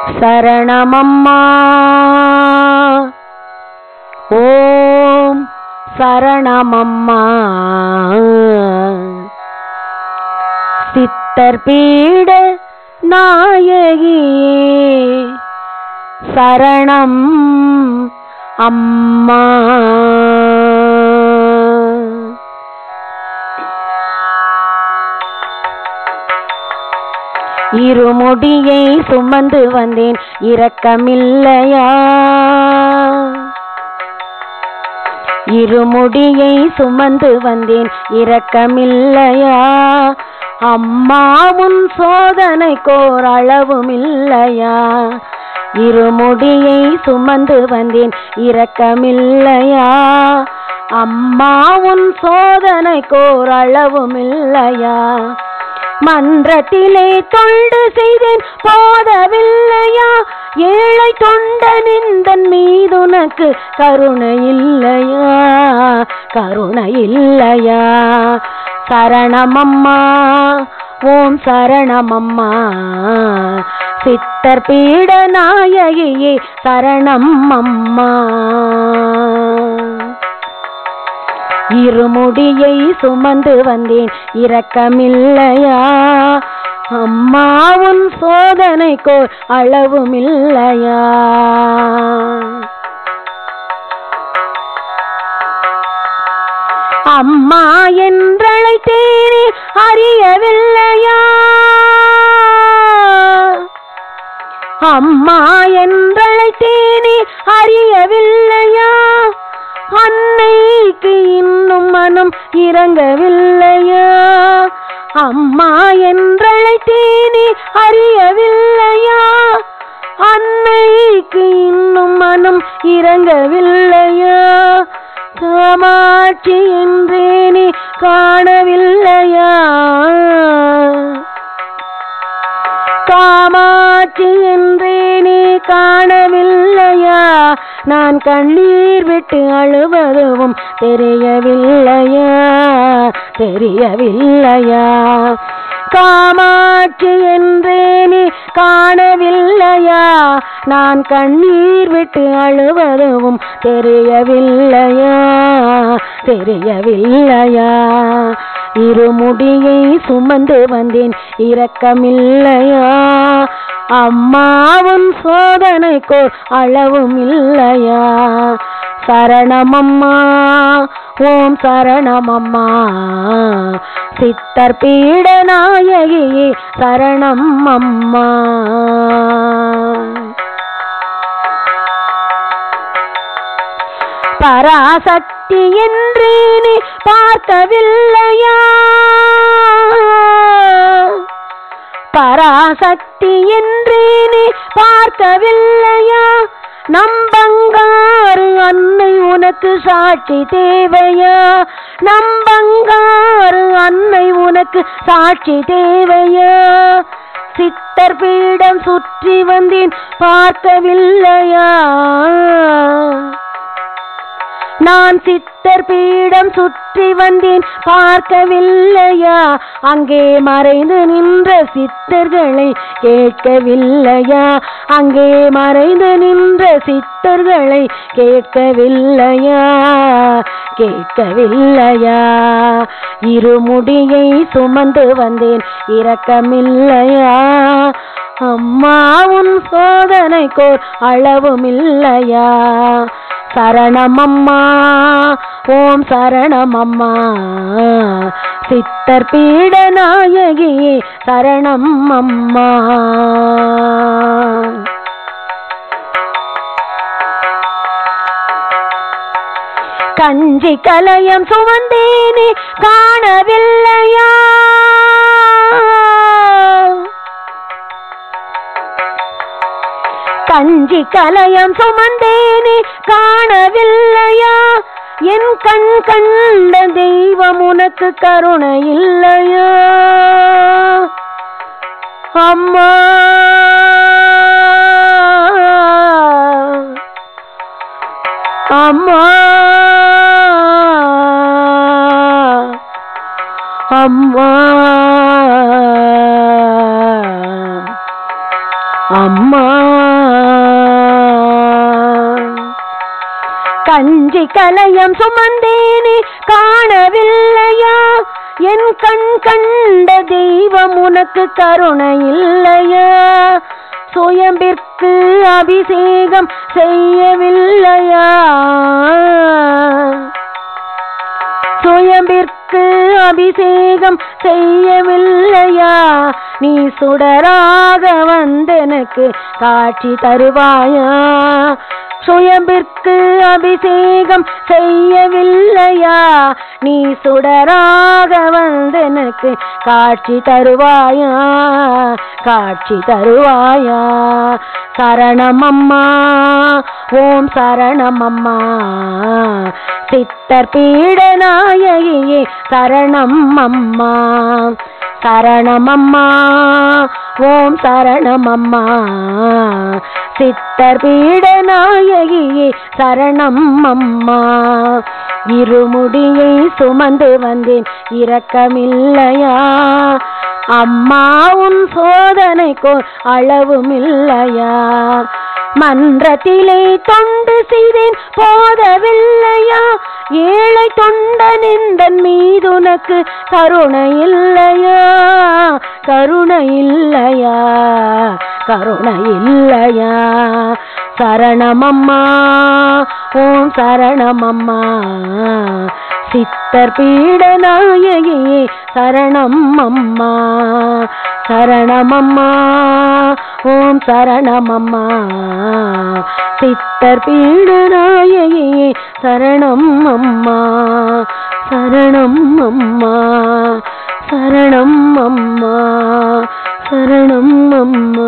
சரணமம்மா ஓம் சரணமம்மா சித்தர் பீட நாயகியே சரணம் அம்மா இருமுடியை சுமந்து வந்தேன் இரக்கமில்லையா இருமுடியை சுமந்து வந்தேன் இரக்கமில்லையா அம்மாவும் சோதனைக்கோர் அளவும் இல்லையா இருமுடியை சுமந்து வந்தேன் இரக்கமில்லையா அம்மாவும் சோதனைக்கோர் அளவும் இல்லையா மன்றத்திலே தொண்டு செய்தேன் போதவில்லையா ஏழை தொண்டனிந்தன் மீதுனக்கு கருணை இல்லையா கருணை இல்லையா சரணமம்மா ஓம் சரணமம்மா சித்தர் பீட நாயகியே சரணம் அம்மா இருமுடியை சுமந்து வந்தேன் இரக்கமில்லையா அம்மாவும் சோதனைக்கோ அளவும் இல்லையா அம்மா என்றழைத்தேனே அறியவில்லையா அம்மா என்றழைத்தேனே அறியவில்லையா அன்னைக்கு இன்னும் மனம் இறங்கவில்லையா அம்மா என்றழைத்தேனே அறியவில்லையா அன்னைக்கு இன்னும் மனம் இறங்கவில்லையா காமாட்சி என்றேனே காணவில்லையா காமாட்சி என்றேனே காணவில்லையா நான் கண்ணீர் விட்டு அழுவதும் தெரியவில்லையா தெரியவில்லையா காமாட்சி என்றேனே காணவில்லையா நான் கண்ணீர் விட்டு அழுவதும் தெரியவில்லையா தெரியவில்லையா இருமுடியை சுமந்து வந்தேன் இரக்கமில்லையா அம்மாவும் சோதனைக்கோ அளவும் இல்லையா சரணமம்மா ஓம் சரணமம்மா சித்தர் பீட நாயகியே சரணம் அம்மா பராசக்தி என்றே நீ பார்க்கவில்லையா பராசக்தி என்றே நீ பார்க்கவில்லையா நம்பங்காறு அன்னை உனக்கு சாட்சி தேவையா நம்பங்காறு அன்னை உனக்கு சாட்சி தேவையா சித்தர் பீடம் சுற்றி வந்தேன் பார்க்கவில்லையா நான் சித்தர் பீடம் சுற்றி வந்தேன் பார்க்கவில்லையா அங்கே மறைந்து நின்ற சித்தர்களை கேட்கவில்லையா அங்கே மறைந்து நின்ற சித்தர்களை கேட்கவில்லையா கேட்கவில்லையா இருமுடியை சுமந்து வந்தேன் இரக்கமில்லையா அம்மாவும் சோதனைக்கோர் அளவும் இல்லையா சரணமம்மா ஓம் சரணமம்மா சித்தர் பீட நாயகியே சரணம் அம்மா கஞ்சி கலயம் சுமந்தேனே காணவில்லையா கஞ்சி கலயம் சுமந்தேனே காணவில்லையா என் கண் கண்ட தெய்வம் உனக்கு கருணை இல்லையா அம்மா அம்மா அம்மா அம்மா கஞ்சி கலயம் சுமந்தேனே காணவில்லையா என் கண் கண்ட தெய்வம் உனக்கு கருணை இல்லையா சுயம்பிற்கு அபிஷேகம் செய்யவில்லையா சுயம்பிற்கு அபிஷேகம் செய்யவில்லையா நீ சுடராக வந்தெனக்கு காட்சி தருவாயா சுயம்பிற்கு அபிஷேகம் செய்யவில்லையா நீ சுடராக வந்தெனக்கு காட்சி தருவாயா காட்சி தருவாயா சரணமம்மா ஓம் சரணமம்மா சித்தர் பீடநாயகியே சரணம் அம்மா சரணமம்மா ஓம் சரணமம்மா சித்தர் பீடநாயகியே சரணம் அம்மா இருமுடியை சுமந்து வந்தேன் இரக்கமில்லையா அம்மா உன் சோதனைக்கோ அளவுமில்லையா மன்றத்திலே தொண்டு செய்தேன் போதவில்லையா ஏழை தொண்டனிந்தன் மீது உனக்கு கருணை இல்லையா கருணை இல்லையா கருணை இல்லையா சரணமம்மா ஓம் சரணமம்மா சித்தர் பீடநாயகியே சரணம் அம்மா சரணமம்மா ஓம் சரணமம்மா சித்தர் பீடநாயகியே சரணம் அம்மா சரணம் அம்மா சரணம் அம்மா சரணம் அம்மா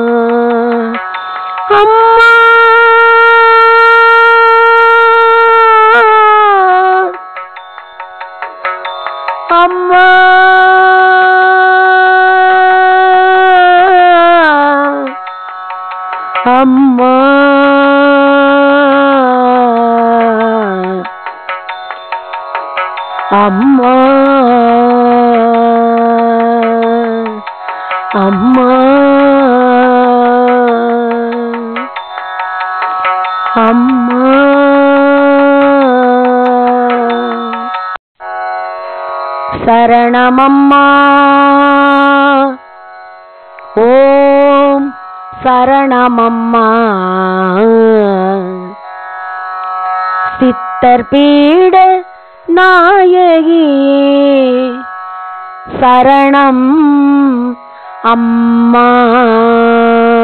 அம்மா அம்மா அம்மா அம்மா அம்மா அம்மா சரணமம்மா ஓம் சரணமம்மா சித்தர் பீட நாயகி சரணம் அம்மா